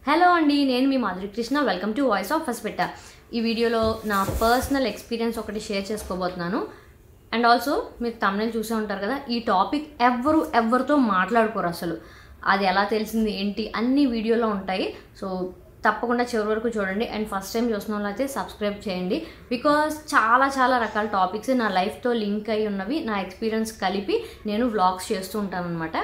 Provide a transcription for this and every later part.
hello అండి నేను మీ Madhuri Krishna welcome to voice of hospital ఈ వీడియోలో నా పర్సనల్ ఎక్స్పీరియన్స్ ఒకటి షేర్ చేసుకోబోతున్నాను అండ్ ఆల్సో మీరు తమిళ చూసే ఉంటారు కదా ఈ టాపిక్ ఎవ్వరు ఎవరితో మాట్లాడుకోరు అసలు అది ఎలా తెలిసింది ఏంటి అన్ని వీడియోలో ఉంటాయి సో తప్పకుండా చివరి వరకు చూడండి అండ్ ఫస్ట్ టైం చూసిన వాళ్ళు అయితే సబ్స్క్రైబ్ చేయండి బికాస్ చాలా చాలా రకాల టాపిక్స్ నా లైఫ్తో లింక్ అయి ఉన్నవి నా ఎక్స్పీరియన్స్ కలిపి నేను వ్లాగ్స్ చేస్తూ ఉంటాను అనమాట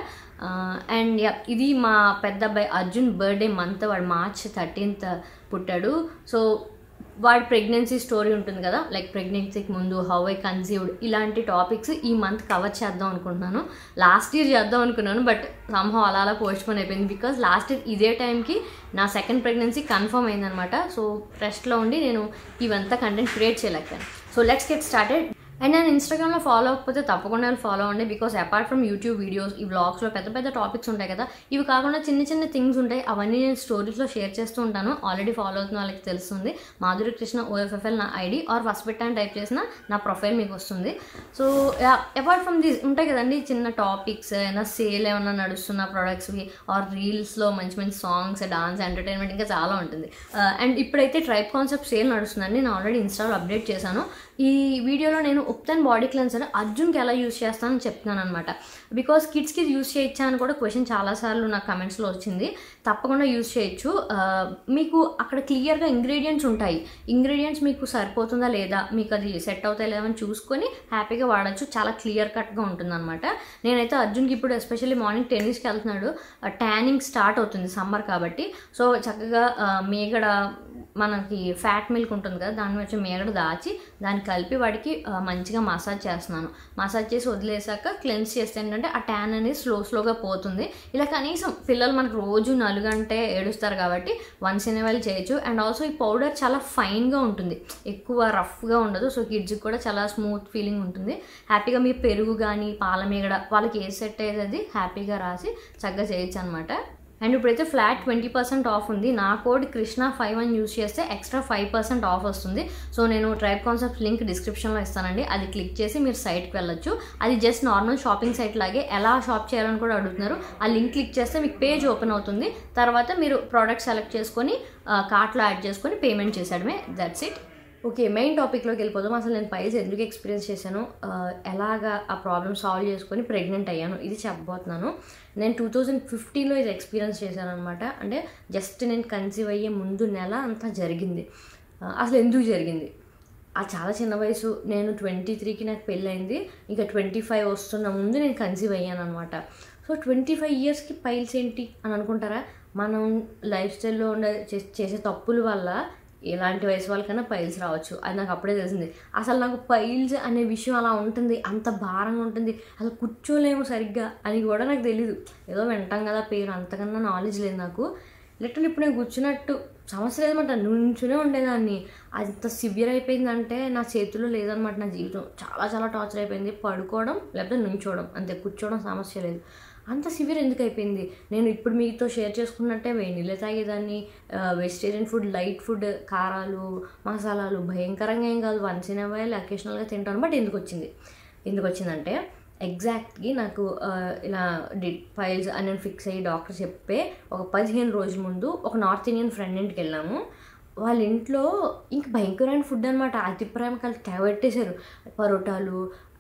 అండ్ ఇది మా పెద్ద అబ్బాయి అర్జున్ బర్త్డే మంత్ వాడు మార్చ్ థర్టీన్త్ పుట్టాడు సో వాడి ప్రెగ్నెన్సీ స్టోరీ ఉంటుంది కదా లైక్ ప్రెగ్నెన్సీకి ముందు హౌ ఐ కన్సీవ్డ్ ఇలాంటి టాపిక్స్ ఈ మంత్ కవర్ చేద్దాం అనుకుంటున్నాను లాస్ట్ ఇయర్ చేద్దాం అనుకున్నాను బట్ సంహం అలా అలా పోస్ట్పోన్ అయిపోయింది బికాస్ లాస్ట్ ఇయర్ ఇదే టైంకి నా సెకండ్ ప్రెగ్నెన్సీ కన్ఫర్మ్ అయిందనమాట సో రెస్ట్లో ఉండి నేను ఇవంతా కంటెంట్ క్రియేట్ చేయలేకపోయాను so let's get started and నేను ఇన్స్టాగ్రామ్లో ఫాలో అవ్వకపోతే తప్పకుండా ఫాలో అవ్వండి because apart from YouTube videos ఈ వ్లాగ్స్లో పెద్ద పెద్ద టాపిక్స్ ఉంటాయి కదా ఇవి కాకుండా చిన్న చిన్న థింగ్స్ ఉంటాయి అవన్నీ నేను స్టోరీస్లో షేర్ చేస్తూ ఉంటాను ఆల్రెడీ ఫాలో అవుతున్న వాళ్ళకి తెలుస్తుంది మాధురి కృష్ణ ఓఎఫ్ఎఫ్ఎల్ నా ఐడి ఆర్ ఫస్ట్ పెట్టాను టైప్ చేసిన నా ప్రొఫైల్ మీకు వస్తుంది సో అపార్ట్ ఫ్రమ్ దిస్ ఉంటాయి కదండి చిన్న టాపిక్స్ ఏమైనా సేల్ ఏమైనా నడుస్తున్న ప్రొడక్ట్స్వి ఆర్ రీల్స్లో మంచి మంచి సాంగ్స్ డాన్స్ ఎంటర్టైన్మెంట్ ఇంకా చాలా ఉంటుంది అండ్ ఇప్పుడైతే ట్రైప్ కాన్సెప్ట్ సేల్ నడుస్తుందండి నేను ఆల్రెడీ ఇన్స్టాలో అప్డేట్ చేశాను ఈ వీడియోలో నేను ఉప్తన్ బాడీ క్లెన్సర్ అర్జున్కి ఎలా యూస్ చేస్తానని చెప్తున్నాను అనమాట బికాస్ కిడ్స్కి యూస్ చేయొచ్చా అని కూడా క్వశ్చన్ చాలాసార్లు నాకు కమెంట్స్లో వచ్చింది తప్పకుండా యూస్ చేయొచ్చు మీకు అక్కడ క్లియర్గా ఇంగ్రీడియంట్స్ ఉంటాయి ఇంగ్రీడియంట్స్ మీకు సరిపోతుందా లేదా మీకు అది సెట్ అవుతాయి లేదా అని చూసుకొని హ్యాపీగా వాడచ్చు చాలా క్లియర్ కట్గా ఉంటుంది అనమాట నేనైతే అర్జున్కి ఇప్పుడు ఎస్పెషల్లీ మార్నింగ్ టెన్నిస్కి వెళ్తున్నాడు ట్యానింగ్ స్టార్ట్ అవుతుంది సమ్మర్ కాబట్టి సో చక్కగా మేగడ మనకి ఫ్యాట్ మిల్క్ ఉంటుంది కదా దాని వచ్చి మేగడ దాచి దాన్ని కలిపి వాడికి మంచిగా మసాజ్ చేస్తున్నాను మసాజ్ చేసి వదిలేసాక క్లెన్స్ చేస్తే ఏంటంటే ఆ ట్యాన్ అనేది స్లో స్లోగా పోతుంది ఇలా కనీసం పిల్లలు మనకు రోజు నలుగంటే ఏడుస్తారు కాబట్టి వన్స్ ఇన్ వైల్ చేయొచ్చు అండ్ ఆల్సో ఈ పౌడర్ చాలా ఫైన్గా ఉంటుంది ఎక్కువ రఫ్గా ఉండదు సో కిడ్స్కి కూడా చాలా స్మూత్ ఫీలింగ్ ఉంటుంది హ్యాపీగా మీ పెరుగు కానీ పాల మీగడ వాళ్ళకి ఏ సెట్ అయ్యేది హ్యాపీగా రాసి చక్కగా చేయొచ్చు అనమాట అండ్ ఇప్పుడైతే ఫ్లాట్ ట్వంటీ పర్సెంట్ ఆఫ్ ఉంది నా కోడ్ కృష్ణ ఫైవ్ అని యూస్ చేస్తే ఎక్స్ట్రా ఫైవ్ పర్సెంట్ ఆఫ్ వస్తుంది సో నేను ట్రైబ్ కాన్సెప్ట్ లింక్ డిస్క్రిప్షన్లో ఇస్తానండి అది క్లిక్ చేసి మీరు సైట్కి వెళ్ళొచ్చు అది జస్ట్ నార్మల్ షాపింగ్ సైట్ లాగే ఎలా షాప్ చేయాలని కూడా అడుగుతున్నారు ఆ లింక్ క్లిక్ చేస్తే మీకు పేజ్ ఓపెన్ అవుతుంది తర్వాత మీరు ప్రోడక్ట్ సెలెక్ట్ చేసుకొని కార్ట్లో యాడ్ చేసుకొని పేమెంట్ చేసేయడమే దట్స్ ఇట్ ఓకే మెయిన్ టాపిక్లోకి వెళ్ళిపోదాం అసలు నేను పైల్స్ ఎందుకు ఎక్స్పీరియన్స్ చేశాను ఎలాగా ఆ ప్రాబ్లమ్ సాల్వ్ చేసుకొని ప్రెగ్నెంట్ అయ్యాను ఇది చెప్పబోతున్నాను నేను టూ థౌజండ్ ఫిఫ్టీన్లో ఇది ఎక్స్పీరియన్స్ చేశాను అనమాట అంటే జస్ట్ నేను కన్సీవ్ అయ్యే ముందు నెల అంతా జరిగింది అసలు ఎందుకు జరిగింది ఆ చాలా చిన్న వయసు నేను ట్వంటీ త్రీకి నాకు పెళ్ళైంది ఇంకా ట్వంటీ ఫైవ్ వస్తున్న ముందు నేను కన్సీవ్ అయ్యాను అనమాట సో ట్వంటీ ఫైవ్ ఇయర్స్కి పైల్స్ ఏంటి అని అనుకుంటారా మనం లైఫ్ స్టైల్లో ఉండే చేసే తప్పుల వల్ల ఎలాంటి వయసు వాళ్ళకైనా పైల్స్ రావచ్చు అది నాకు అప్పుడే తెలిసింది అసలు నాకు పైల్స్ అనే విషయం అలా ఉంటుంది అంత భారంగా ఉంటుంది అసలు కూర్చోలేము సరిగ్గా అని కూడా నాకు తెలీదు ఏదో వింటాం కదా పేరు అంతకన్నా నాలెడ్జ్ లేదు నాకు లిటరల్ ఇప్పుడు నేను కూర్చున్నట్టు సమస్య లేదన్నమాట నుంచునే ఉండేదాన్ని అంత సివియర్ అయిపోయిందంటే నా చేతిలో లేదనమాట నా జీవితం చాలా చాలా టార్చర్ అయిపోయింది పడుకోవడం లేకపోతే నుంచోవడం అంతే కూర్చోవడం సమస్య లేదు అంత సివియర్ ఎందుకు అయిపోయింది నేను ఇప్పుడు మీతో షేర్ చేసుకున్నట్టే వేడి నీళ్ళు తాగేదాన్ని వెజిటేరియన్ ఫుడ్ లైట్ ఫుడ్ కారాలు మసాలాలు భయంకరంగా ఏం కాదు వన్స్ ఇన్ వైల్ అకేషనల్గా తింటాను బట్ ఎందుకు వచ్చింది ఎందుకు వచ్చిందంటే ఎగ్జాక్ట్గా నాకు ఇలా డి ఫైల్స్ అని నేను ఫిక్స్ అయ్యి డాక్టర్ చెప్పే ఒక పదిహేను రోజుల ముందు ఒక నార్త్ ఇండియన్ ఫ్రెండ్ ఇంటికి వెళ్ళాము వాళ్ళ ఇంట్లో ఇంక భయంకరమైన ఫుడ్ అనమాట అతి ప్రేమ కలిసి తెగబెట్టేశారు పరోటాలు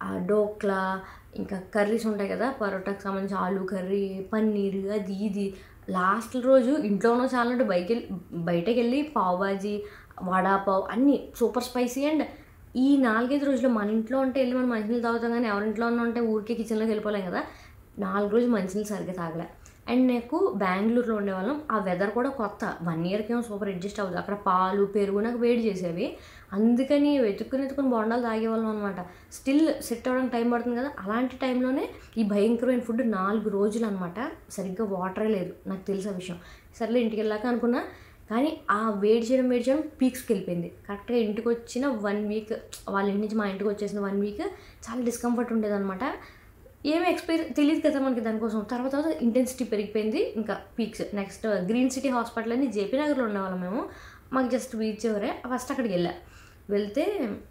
డోక్లా ఇంకా కర్రీస్ ఉంటాయి కదా పరోటాకి సంబంధించి ఆలు కర్రీ పన్నీర్ అది ఇది లాస్ట్ రోజు ఇంట్లోనో చాలంటే బయకి బయటకు వెళ్ళి పావు బాజీ వడాపావ్ అన్నీ సూపర్ స్పైసీ అండ్ ఈ నాలుగైదు రోజులు మన ఇంట్లో ఉంటే వెళ్ళి మనం మంచినీళ్ళు తాగుతాం కానీ ఎవరింట్లో ఉంటే ఊరికే కిచెన్లోకి వెళ్ళిపోలేం కదా నాలుగు రోజులు మంచినీళ్ళు సరిగ్గా తాగలే అండ్ నాకు బెంగళూరులో ఉండేవాళ్ళం ఆ వెదర్ కూడా కొత్త వన్ ఇయర్కి ఏమో సూపర్ అడ్జస్ట్ అవుతుంది అక్కడ పాలు పెరుగు నాకు వేడి చేసేవి అందుకని వెతుక్కుని వెతుకుని బొండాలు తాగేవాళ్ళం అనమాట స్టిల్ సెట్ అవ్వడానికి టైం పడుతుంది కదా అలాంటి టైంలోనే ఈ భయంకరమైన ఫుడ్ నాలుగు రోజులు అనమాట సరిగ్గా వాటరే లేదు నాకు తెలిసిన విషయం సర్లే ఇంటికి వెళ్ళాక అనుకున్నా కానీ ఆ వేడి చేయడం వేడి చేయడం పీక్స్కి వెళ్ళిపోయింది కరెక్ట్గా ఇంటికి వచ్చిన వన్ వీక్ వాళ్ళ ఇంటి నుంచి మా ఇంటికి వచ్చేసిన వన్ వీక్ చాలా డిస్కంఫర్ట్ ఉండేదన్నమాట ఏమి ఎక్స్పీరియన్స్ తెలియదు కదా మనకి దానికోసం తర్వాత తర్వాత ఇంటెన్సిటీ పెరిగిపోయింది ఇంకా peaks next green city hospital అని జేపీ నగర్లో ఉండేవాళ్ళం మేము మాకు జస్ట్ బీచ్ ఎవరే ఫస్ట్ అక్కడికి వెళ్ళా వెళ్తే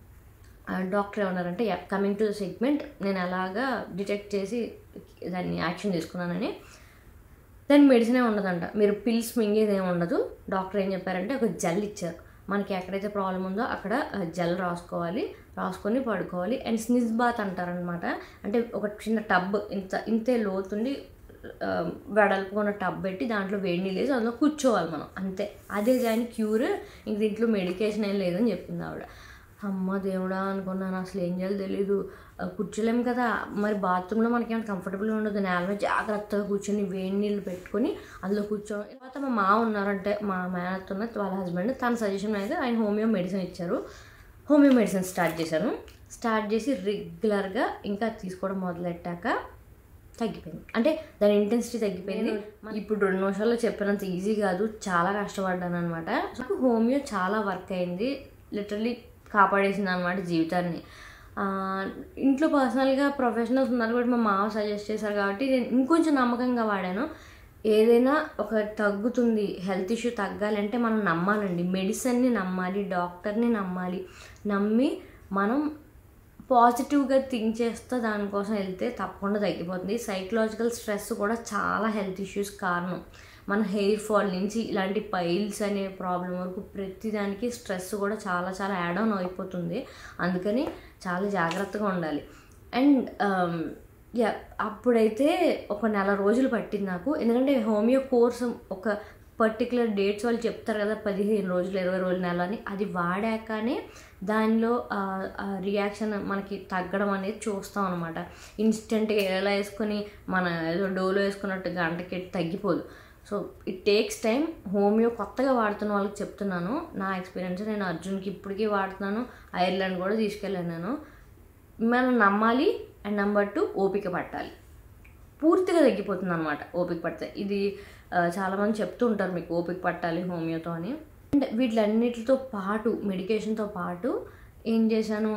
డాక్టర్ ఏమన్నారంటే కమింగ్ టు ద సెగ్మెంట్ నేను అలాగా డిటెక్ట్ చేసి దాన్ని యాక్షన్ తీసుకున్నానని దాని మెడిసిన్ ఏమి ఉండదంట మీరు పిల్స్ మింగేది ఏమి ఉండదు డాక్టర్ ఏం చెప్పారంటే ఒక జెల్ ఇచ్చారు మనకి ఎక్కడైతే ప్రాబ్లం ఉందో అక్కడ జెల్ రాసుకోవాలి రాసుకొని పడుకోవాలి అండ్ స్నిజ్ బాత్ అంటారనమాట అంటే ఒక చిన్న టబ్ ఇంత ఇంతే లోతుండి ఆ, వెడల్పుకున్న టబ్ పెట్టి దాంట్లో వేడి నీళ్ళు వేసి అందులో కూర్చోవాలి మనం అంతే అదే దాని క్యూర్ ఇంక దీంట్లో మెడికేషన్ ఏం లేదని చెప్పింది ఆవిడ అమ్మ దేవుడా అనుకున్నాను అసలు ఏం చేయాలో తెలీదు ఆ, కూర్చోలేం కదా మరి బాత్రూంలో మనకి ఏమైనా కంఫర్టబుల్గా ఉండదు నేల మీద జాగ్రత్తగా కూర్చొని వేడి నీళ్ళు పెట్టుకొని అందులో కూర్చోం తర్వాత మా మామ ఉన్నారంటే మా మేనత్ ఉన్న వాళ్ళ హస్బెండ్ తన సజెషన్ అయితే ఆయన హోమియో మెడిసిన్ ఇచ్చారు హోమియో మెడిసిన్ స్టార్ట్ చేశాను స్టార్ట్ చేసి రెగ్యులర్గా ఇంకా తీసుకోవడం మొదలెట్టాక తగ్గిపోయింది అంటే దాని ఇంటెన్సిటీ తగ్గిపోయింది ఇప్పుడు రెండు నిమిషాల్లో చెప్పినంత ఈజీ కాదు చాలా కష్టపడ్డాను అనమాట నాకు హోమియో చాలా వర్క్ అయింది లిటరలీ కాపాడేసింది అనమాట జీవితాన్ని ఆ, ఇంట్లో పర్సనల్గా ప్రొఫెషనల్స్ ఉన్నారు కూడా మా మామ సజెస్ట్ చేశారు కాబట్టి నేను ఇంకొంచెం నమ్మకంగా వాడాను ఏదైనా ఒక తగ్గుతుంది హెల్త్ ఇష్యూ తగ్గాలంటే మనం నమ్మాలండి మెడిసిన్ని నమ్మాలి డాక్టర్ని నమ్మాలి నమ్మి మనం పాజిటివ్గా థింక్ చేస్తూ దానికోసం వెళ్తే తప్పకుండా తగ్గిపోతుంది సైకలాజికల్ స్ట్రెస్ కూడా చాలా హెల్త్ ఇష్యూస్ కారణం మన హెయిర్ ఫాల్ నుంచి ఇలాంటి పైల్స్ అనే ప్రాబ్లం వరకు ప్రతిదానికి స్ట్రెస్ కూడా చాలా చాలా యాడ్ ఆన్ అయిపోతుంది అందుకని చాలా జాగ్రత్తగా ఉండాలి అండ్ యా అప్పుడైతే ఒక నెల రోజులు పట్టింది నాకు ఎందుకంటే హోమియో కోర్స్ ఒక పర్టికులర్ డేట్స్ వాళ్ళు చెప్తారు కదా పదిహేను రోజులు ఇరవై రోజులు నెల అని అది వాడాకనే దానిలో రియాక్షన్ మనకి తగ్గడం అనేది చూస్తాం అనమాట ఇన్స్టెంట్గా ఎలా వేసుకొని మన ఏదో డోలో వేసుకున్నట్టు గంటకి తగ్గిపోదు so it takes time homeo కొత్తగా వాడుతున్న వాళ్ళకి చెప్తున్నాను నా ఎక్స్పీరియన్స్ నేను అర్జున్కి ఇప్పటికీ వాడుతున్నాను ఐర్లాండ్ కూడా తీసుకెళ్ళాను నేను మనం నమ్మాలి అండ్ నెంబర్ టూ ఓపిక పట్టాలి పూర్తిగా తగ్గిపోతుంది అనమాట ఓపిక పడితే ఇది ఆ, చాలామంది చెప్తూ ఉంటారు మీకు ఓపిక పట్టాలి హోమియోతో అని అండ్ వీటిలన్నిటితో పాటు మెడికేషన్తో పాటు ఏం చేశాను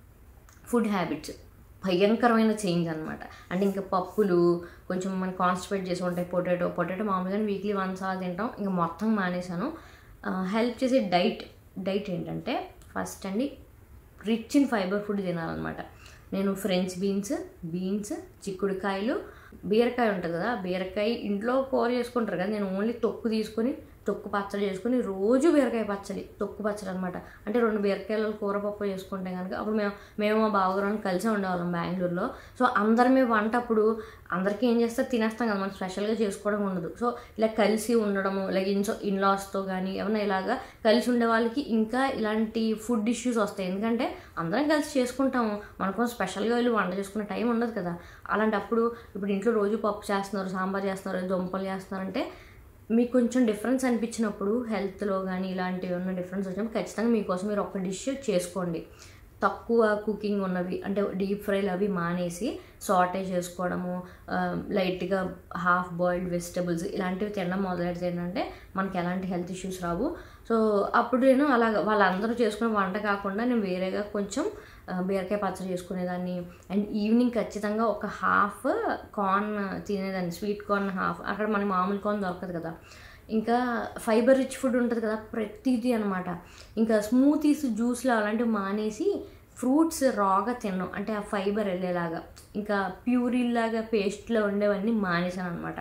ఫుడ్ హ్యాబిట్స్ భయంకరమైన చేంజ్ అనమాట అంటే ఇంకా పప్పులు కొంచెం మనం కాన్స్టిపేట్ చేసి ఉంటాయి పొటాటో పొటాటో మామూలుగా వీక్లీ వన్స్ అలా తింటాం ఇంకా మొత్తం మానేశాను హెల్ప్ చేసే డైట్ డైట్ ఏంటంటే ఫస్ట్ అండి రిచ్ ఇన్ ఫైబర్ ఫుడ్ తినాలన్నమాట నేను ఫ్రెంచ్ బీన్స్ బీన్స్ చిక్కుడుకాయలు బీరకాయ ఉంటుంది కదా ఆ బీరకాయ ఇంట్లో కూర చేసుకుంటారు కదా నేను ఓన్లీ తొక్కు తీసుకొని తొక్కు పచ్చడి చేసుకొని రోజు బీరకాయ పచ్చడి తొక్కు పచ్చడి అనమాట అంటే రెండు బీరకాయలు కూర పప్పు చేసుకుంటే కనుక అప్పుడు మేము మేము మా బావగారు కలిసే ఉండేవాళ్ళం బెంగళూరులో సో అందరం మేము వంట అప్పుడు అందరికీ ఏం చేస్తే తినేస్తాం కదా మనం స్పెషల్గా చేసుకోవడం ఉండదు సో ఇలా కలిసి ఉండడము లైక్ ఇన్సో ఇన్లాస్తో కానీ ఏమైనా ఇలాగా కలిసి ఉండే వాళ్ళకి ఇంకా ఇలాంటి ఫుడ్ ఇష్యూస్ వస్తాయి ఎందుకంటే అందరం కలిసి చేసుకుంటాము మనకు స్పెషల్గా వెళ్ళి వంట చేసుకునే టైం ఉండదు కదా అలాంటప్పుడు ఇప్పుడు ఇంట్లో రోజు పప్పు చేస్తున్నారు సాంబార్ చేస్తున్నారు దుంపలు చేస్తున్నారంటే మీకు కొంచెం డిఫరెన్స్ అనిపించినప్పుడు హెల్త్లో కానీ ఇలాంటివి ఉన్న డిఫరెన్స్ వచ్చినప్పుడు ఖచ్చితంగా మీకోసం మీరు ఒక డిష్ చేసుకోండి తక్కువ కుకింగ్ ఉన్నవి అంటే డీప్ ఫ్రైలు అవి మానేసి సాటే చేసుకోవడము లైట్గా హాఫ్ బాయిల్డ్ వెజిటబుల్స్ ఇలాంటివి తినడం మొదలెడితే ఏంటంటే మనకి ఎలాంటి హెల్త్ ఇష్యూస్ రావు సో అప్పుడు నేను అలాగ వాళ్ళందరూ చేసుకునే వంట కాకుండా నేను వేరేగా కొంచెం ఆ, బీరకాయ పచ్చడి చేసుకునేదాన్ని అండ్ ఈవినింగ్ ఖచ్చితంగా ఒక హాఫ్ కార్న్ తినేదాన్ని స్వీట్ కార్న్ హాఫ్ అక్కడ మనకి మామూలు కార్న్ దొరకదు కదా ఇంకా ఫైబర్ రిచ్ ఫుడ్ ఉంటుంది కదా ప్రతిదీ అనమాట ఇంకా స్మూతీస్ జ్యూస్లు అలాంటివి మానేసి ఫ్రూట్స్ రాగా తిన్నాం అంటే ఆ ఫైబర్ వెళ్ళేలాగా ఇంకా ప్యూరిల్లాగా పేస్ట్లో ఉండేవన్నీ మానేసాను అనమాట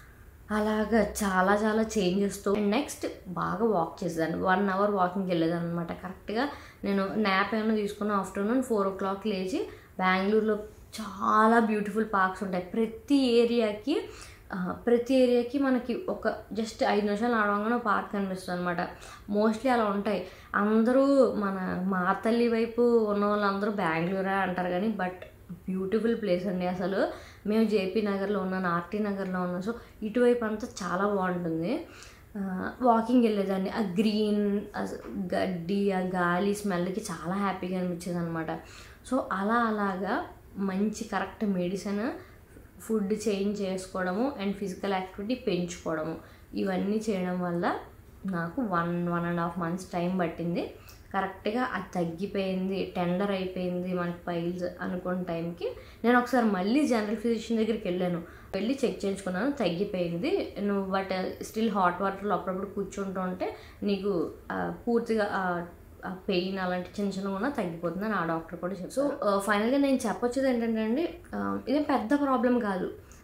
అలాగా చాలా చాలా చేంజెస్తో నెక్స్ట్ బాగా వాక్ చేసేదాన్ని వన్ అవర్ వాకింగ్కి వెళ్ళేదాన్ని అనమాట కరెక్ట్గా నేను నాప్ ఏమైనా తీసుకున్న ఆఫ్టర్నూన్ ఫోర్ ఓ క్లాక్ లేచి బెంగళూరులో చాలా బ్యూటిఫుల్ పార్క్స్ ఉంటాయి ప్రతి ఏరియాకి ఆ, ప్రతి ఏరియాకి మనకి ఒక జస్ట్ ఐదు నిమిషాలు నడవగానే పార్క్ కనిపిస్తుంది అనమాట మోస్ట్లీ అలా ఉంటాయి అందరూ మన మా తల్లి వైపు ఉన్న వాళ్ళందరూ బెంగళూరే అంటారు కానీ బట్ బ్యూటిఫుల్ ప్లేస్ అండి అసలు మేము జేపీ నగర్లో ఉన్నాను ఆర్టీ నగర్లో ఉన్నాం సో ఇటువైపు అంతా చాలా బాగుంటుంది వాకింగ్ వెళ్ళేదాన్ని ఆ గ్రీన్ ఆ గడ్డి ఆ గాలి స్మెల్కి చాలా హ్యాపీగా అనిపించేది అనమాట సో అలా అలాగా మంచి కరెక్ట్ మెడిసిన్ ఫుడ్ చేంజ్ చేసుకోవడము అండ్ ఫిజికల్ యాక్టివిటీ పెంచుకోవడము ఇవన్నీ చేయడం వల్ల నాకు one one and half months time పట్టింది కరెక్ట్గా అది తగ్గిపోయింది టెండర్ అయిపోయింది మనకి పైల్స్ అనుకున్న టైంకి నేను ఒకసారి మళ్ళీ జనరల్ ఫిజిషియన్ దగ్గరికి వెళ్ళాను వెళ్ళి చెక్ చేయించుకున్నాను తగ్గిపోయింది నువ్వు బట్ స్టిల్ హాట్ వాటర్లో అప్పుడప్పుడు కూర్చుంటూ ఉంటే నీకు ఆ, పూర్తిగా ఆ పెయిన్ అలాంటి చిన్న చిన్నగా ఉన్నా తగ్గిపోతుంది అని ఆ డాక్టర్ కూడా చెప్పారు సో ఫైనల్గా నేను చెప్పొచ్చేది ఏంటంటే అండి ఆ, ఇదేం పెద్ద ప్రాబ్లం కాదు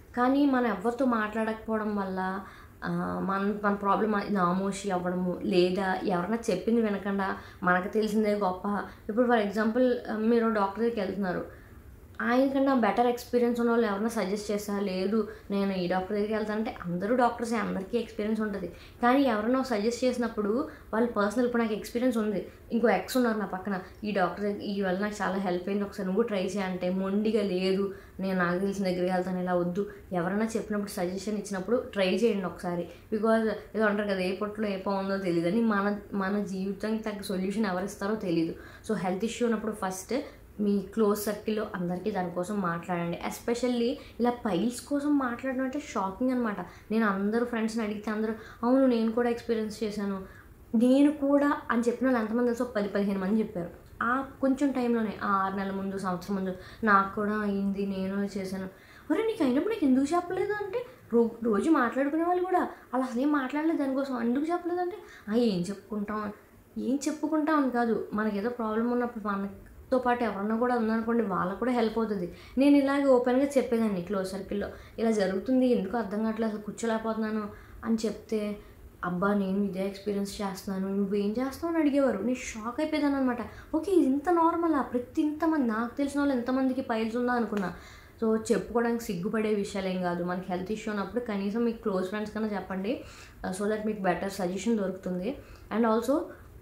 కానీ మనం ఎవరితో మాట్లాడకపోవడం వల్ల ఆ, మన మన ప్రాబ్లం నామోషి అవ్వడము లేదా ఎవరైనా చెప్పింది వినకుండా మనకు తెలిసిందే గొప్ప ఇప్పుడు ఫర్ ఎగ్జాంపుల్ మీరు డాక్టర్ దగ్గరికి వెళ్తున్నారు ఆయనకన్నా బెటర్ ఎక్స్పీరియన్స్ ఉన్న వాళ్ళు ఎవరైనా సజెస్ట్ చేస్తా లేదు నేను ఈ డాక్టర్ దగ్గరికి వెళ్తానంటే అందరూ డాక్టర్స్ అందరికీ ఎక్స్పీరియన్స్ ఉంటుంది కానీ ఎవరైనా సజెస్ట్ చేసినప్పుడు వాళ్ళు పర్సనల్ ఇప్పుడు నాకు ఎక్స్పీరియన్స్ ఉంది ఇంకో ఎక్స్ ఉన్నారు నా పక్కన ఈ డాక్టర్ దగ్గర ఈ వల్ల నాకు చాలా హెల్ప్ అయింది ఒకసారి నువ్వు ట్రై చేయంటే మొండిగా లేదు నేను నాకు తెలిసిన దగ్గరికి వెళ్తాను ఇలా వద్దు ఎవరైనా చెప్పినప్పుడు సజెషన్ ఇచ్చినప్పుడు ట్రై చేయండి ఒకసారి బికాజ్ ఏదో అంటారు కదా ఏ పొట్టులో ఏ బాగుందో తెలియదు అని మన మన జీవితానికి తగ్గ సొల్యూషన్ ఎవరిస్తారో తెలియదు సో హెల్త్ ఇష్యూ ఉన్నప్పుడు ఫస్ట్ మీ క్లోజ్ సర్కిల్లో అందరికీ దానికోసం మాట్లాడండి ఎస్పెషల్లీ ఇలా పైల్స్ కోసం మాట్లాడడం అంటే షాకింగ్ అనమాట నేను అందరూ ఫ్రెండ్స్ని అడిగితే అందరూ అవును నేను కూడా ఎక్స్పీరియన్స్ చేశాను నేను కూడా అని చెప్పిన వాళ్ళు ఎంతమంది తెలుసో పది పదిహేను మంది చెప్పారు ఆ కొంచెం టైంలోనే ఆ ఆరు నెలల ముందు సంవత్సరం ముందు నాకు కూడా అయింది నేను చేశాను ఒరే నీకు అయినప్పుడు నీకు ఎందుకు చెప్పలేదు అంటే రో రోజు మాట్లాడుకునే వాళ్ళు కూడా అలా అసలు ఏం మాట్లాడలేదు దానికోసం ఎందుకు చెప్పలేదు అంటే "ఆ, ఏం చెప్పుకుంటాం ఏం చెప్పుకుంటాం అని కాదు మనకి ఏదో ప్రాబ్లం ఉన్నప్పుడు మనతో పాటు ఎవరన్నా కూడా ఉందనుకోండి వాళ్ళకు కూడా హెల్ప్ అవుతుంది నేను ఇలాగే ఓపెన్గా చెప్పేదాన్ని క్లోజ్ సర్కిల్లో ఇలా జరుగుతుంది ఎందుకు అర్థం కావట్లేదు అసలు కూర్చోలేకపోతున్నాను అని చెప్తే అబ్బా నేను ఇదే ఎక్స్పీరియన్స్ చేస్తున్నాను నువ్వేం చేస్తావు అని అడిగేవారు నేను షాక్ అయిపోయాను అనమాట ఓకే ఇది ఇంత నార్మలా ప్రతి ఇంతమంది నాకు తెలిసిన వాళ్ళు ఎంతమందికి పైల్స్ ఉందా అనుకున్నా సో చెప్పుకోవడానికి సిగ్గుపడే విషయాలు ఏం కాదు మనకి హెల్త్ ఇష్యూ ఉన్నప్పుడు కనీసం మీకు క్లోజ్ ఫ్రెండ్స్ కన్నా చెప్పండి సో దట్ మీకు బెటర్ సజెషన్ దొరుకుతుంది అండ్ ఆల్సో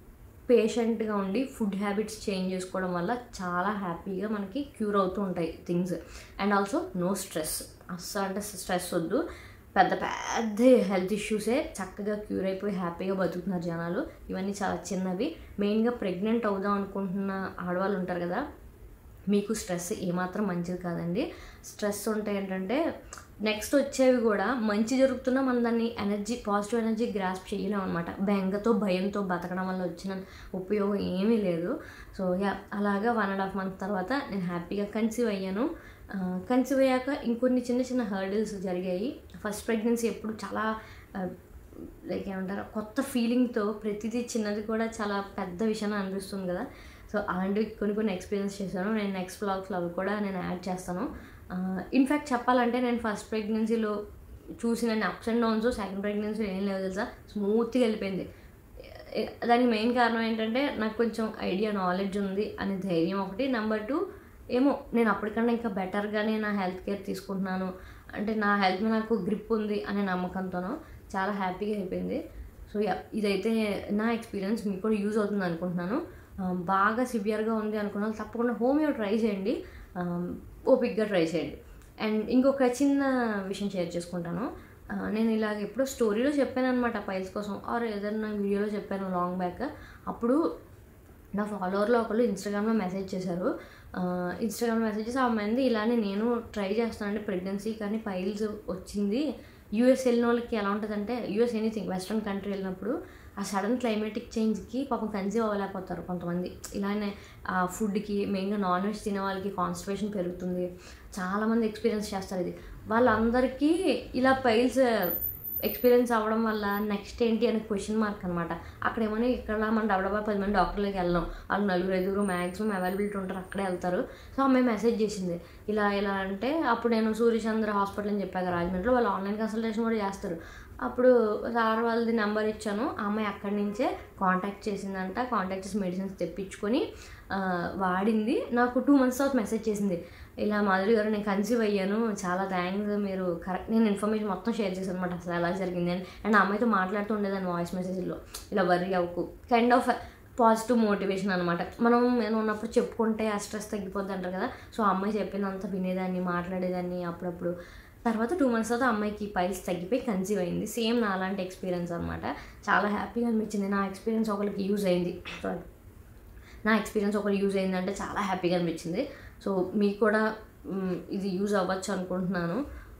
పేషెంట్గా ఉండి ఫుడ్ హ్యాబిట్స్ చేంజ్ చేసుకోవడం వల్ల చాలా హ్యాపీగా మనకి క్యూర్ అవుతూ ఉంటాయి things and also no stress అస్సలు అంటే స్ట్రెస్ వద్దు పెద్ద పెద్ద హెల్త్ ఇష్యూసే చక్కగా క్యూర్ అయిపోయి హ్యాపీగా బతుకుతున్నారు జనాలు ఇవన్నీ చాలా చిన్నవి మెయిన్గా ప్రెగ్నెంట్ అవుదాం అనుకుంటున్న ఆడవాళ్ళు ఉంటారు కదా మీకు స్ట్రెస్ ఏమాత్రం మంచిది కాదండి స్ట్రెస్ ఉంటే ఏంటంటే నెక్స్ట్ వచ్చేవి కూడా మంచి జరుగుతున్నా మనం దాన్ని ఎనర్జీ పాజిటివ్ ఎనర్జీ గ్రాస్ప్ చేయలేం అనమాట బెంగతో భయంతో బతకడం వల్ల వచ్చిన ఉపయోగం ఏమీ లేదు సో యా అలాగా వన్ అండ్ హాఫ్ మంత్ తర్వాత నేను హ్యాపీగా కన్సీవ్ అయ్యాను కన్సీవ్ అయ్యాక ఇంకొన్ని చిన్న చిన్న హర్డిల్స్ జరిగాయి ఫస్ట్ ప్రెగ్నెన్సీ ఎప్పుడు చాలా లైక్ ఏమంటారు కొత్త ఫీలింగ్తో ప్రతిదీ చిన్నది కూడా చాలా పెద్ద విషయం అనిపిస్తుంది కదా సో అలాంటివి కొన్ని కొన్ని ఎక్స్పీరియన్స్ చేశాను నేను నెక్స్ట్ బ్లాగ్స్లో అవి కూడా నేను యాడ్ చేస్తాను ఇన్ఫ్యాక్ట్ చెప్పాలంటే నేను ఫస్ట్ ప్రెగ్నెన్సీలో చూసిన అప్స్ అండ్ డౌన్స్ సెకండ్ ప్రెగ్నెన్సీలో ఏం లేవు తెలుసా స్మూత్గా వెళ్ళిపోయింది ఏ- దానికి మెయిన్ కారణం ఏంటంటే నాకు కొంచెం ఐడియా నాలెడ్జ్ ఉంది అనే ధైర్యం ఒకటి నెంబర్ టూ ఏమో నేను అప్పటికన్నా ఇంకా బెటర్గానే నా హెల్త్ కేర్ తీసుకుంటున్నాను అంటే నా హెల్త్ మీద నాకు గ్రిప్ ఉంది అనే నమ్మకంతోనో చాలా హ్యాపీగా అయిపోయింది సో యా ఇదైతే నా ఎక్స్పీరియన్స్ మీకు కూడా యూజ్ అవుతుంది అనుకుంటున్నాను ఆ, బాగా సివియర్గా ఉంది అనుకున్న వాళ్ళు తప్పకుండా హోమియో ట్రై చేయండి ఆ, ఓపిక్గా ట్రై చేయండి అండ్ ఇంకొక చిన్న విషయం షేర్ చేసుకుంటాను ఆ, నేను ఇలాగ ఎప్పుడో స్టోరీలో చెప్పాను అనమాట పైల్స్ కోసం ఆర్ ఏదైనా వీడియోలో చెప్పాను లాంగ్ బ్యాక్ అప్పుడు నా ఫాలోవర్లో ఒకళ్ళు ఇన్స్టాగ్రామ్లో మెసేజ్ చేశారు ఆ, ఇన్స్టాగ్రామ్లో మెసేజ్ చేసి ఆ అమ్మాయింది ఇలానే నేను ట్రై చేస్తానండి ప్రెగ్నెన్సీ కానీ పైల్స్ వచ్చింది యూఎస్ వెళ్ళిన వాళ్ళకి ఎలా ఉంటుందంటే యూఎస్ ఎనీథింగ్ వెస్ట్రన్ కంట్రీ వెళ్ళినప్పుడు ఆ సడన్ క్లైమేటిక్ చేంజ్కి పాపం కన్సీవ్ అవ్వలేకపోతారు కొంతమంది ఇలానే ఆ ఫుడ్కి మెయిన్గా నాన్ వెజ్ తినే వాళ్ళకి కాన్స్టిపేషన్ పెరుగుతుంది చాలామంది ఎక్స్పీరియన్స్ చేస్తారు ఇది వాళ్ళందరికీ ఇలా పైల్స్ ఎక్స్పీరియన్స్ అవ్వడం వల్ల నెక్స్ట్ ఏంటి అనే క్వశ్చన్ మార్క్ అనమాట అక్కడ ఏమని ఇక్కడ మన డబ్బా పది మంది డాక్టర్లకి వెళ్ళాం వాళ్ళు నలుగురు ఐదుగురు మ్యాక్సిమం అవైలబిలిటీ ఉంటారు అక్కడే వెళ్తారు సో అమ్మాయి మెసేజ్ చేసింది ఇలా ఇలా అంటే అప్పుడు నేను సూర్యచంద్ర హాస్పిటల్ అని చెప్పాక రాజమండ్రిలో వాళ్ళు ఆన్లైన్ కన్సల్టేషన్ కూడా చేస్తారు అప్పుడు సార్ వాళ్ళది నెంబర్ ఇచ్చాను ఆ అమ్మాయి అక్కడి నుంచే కాంటాక్ట్ చేసిందంట కాంటాక్ట్ చేసి మెడిసిన్స్ తెప్పించుకొని ఆ, వాడింది నాకు టూ మంత్స్ తర్వాత మెసేజ్ చేసింది ఇలా మాధురి గారు నేను కన్సీవ్ అయ్యాను చాలా థ్యాంక్స్ మీరు కరెక్ట్ నేను ఇన్ఫర్మేషన్ మొత్తం షేర్ చేశాను అనమాట అసలు ఎలా జరిగింది అని అండ్ ఆ అమ్మాయితో మాట్లాడుతూ ఉండేదాన్ని వాయిస్ మెసేజ్లో ఇలా వర్రీ అవ్వకు కైండ్ ఆఫ్ పాజిటివ్ మోటివేషన్ అనమాట మనం నేను ఉన్నప్పుడు చెప్పుకుంటే ఆ స్ట్రెస్ తగ్గిపోద్ది అంటారు కదా సో ఆ అమ్మాయి చెప్పిందంతా వినేదాన్ని మాట్లాడేదాన్ని అప్పుడప్పుడు తర్వాత టూ మంత్స్ తర్వాత అమ్మాయికి పైల్స్ తగ్గిపోయి కన్సీవ్ అయింది సేమ్ నా అలాంటి ఎక్స్పీరియన్స్ అనమాట చాలా హ్యాపీగా అనిపించింది నా ఎక్స్పీరియన్స్ ఒకరికి యూజ్ అయింది సారీ నా ఎక్స్పీరియన్స్ ఒకరు యూజ్ అయిందంటే చాలా హ్యాపీగా అనిపించింది సో మీకు కూడా మ్, ఇది యూజ్ అవ్వచ్చు అనుకుంటున్నాను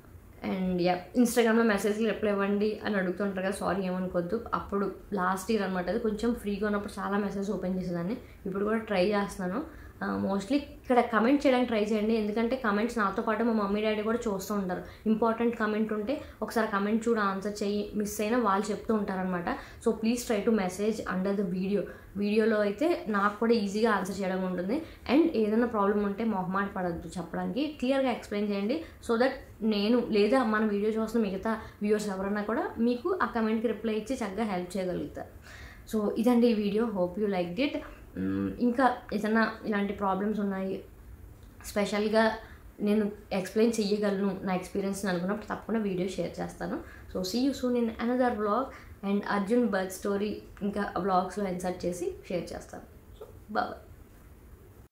అండ్ యా ఇన్స్టాగ్రామ్లో మెసేజ్లు రిప్లై ఇవ్వండి అని అడుగుతుంటారు కదా సారీ ఏమనుకోవద్దు అప్పుడు లాస్ట్ ఇయర్ అనమాట అది కొంచెం ఫ్రీగా ఉన్నప్పుడు చాలా మెసేజ్ ఓపెన్ చేసేదాన్ని ఇప్పుడు కూడా ట్రై చేస్తున్నాను మోస్ట్లీ ఇక్కడ కమెంట్ చేయడానికి ట్రై చేయండి ఎందుకంటే కమెంట్స్ నాతో పాటు మా మమ్మీ డాడీ కూడా చూస్తూ ఉంటారు ఇంపార్టెంట్ కమెంట్ ఉంటే ఒకసారి కమెంట్ చూడ ఆన్సర్ చెయ్యి మిస్ అయినా వాళ్ళు చెప్తూ ఉంటారనమాట so please try to message under the video వీడియోలో అయితే నాకు కూడా ఈజీగా ఆన్సర్ చేయడం ఉంటుంది అండ్ ఏదైనా ప్రాబ్లం ఉంటే మొహమాట పడద్దు చెప్పడానికి క్లియర్గా ఎక్స్ప్లెయిన్ చేయండి సో దట్ నేను లేదా మన వీడియో చూస్తున్న మిగతా వ్యూవర్స్ ఎవరన్నా కూడా మీకు ఆ కమెంట్కి రిప్లై ఇచ్చి చక్కగా హెల్ప్ చేయగలుగుతారు సో ఇదండి ఈ video hope you liked it ఇంకా ఏదైనా ఇలాంటి ప్రాబ్లమ్స్ ఉన్నాయి స్పెషల్గా నేను ఎక్స్ప్లెయిన్ చెయ్యగలను నా ఎక్స్పీరియన్స్ అనుకున్నప్పుడు తప్పకుండా వీడియో షేర్ చేస్తాను so see you soon in another blog and Arjun birth story ఇంకా బ్లాగ్స్లో ఇన్సర్ట్ చేసి షేర్ చేస్తాను సో బాయ్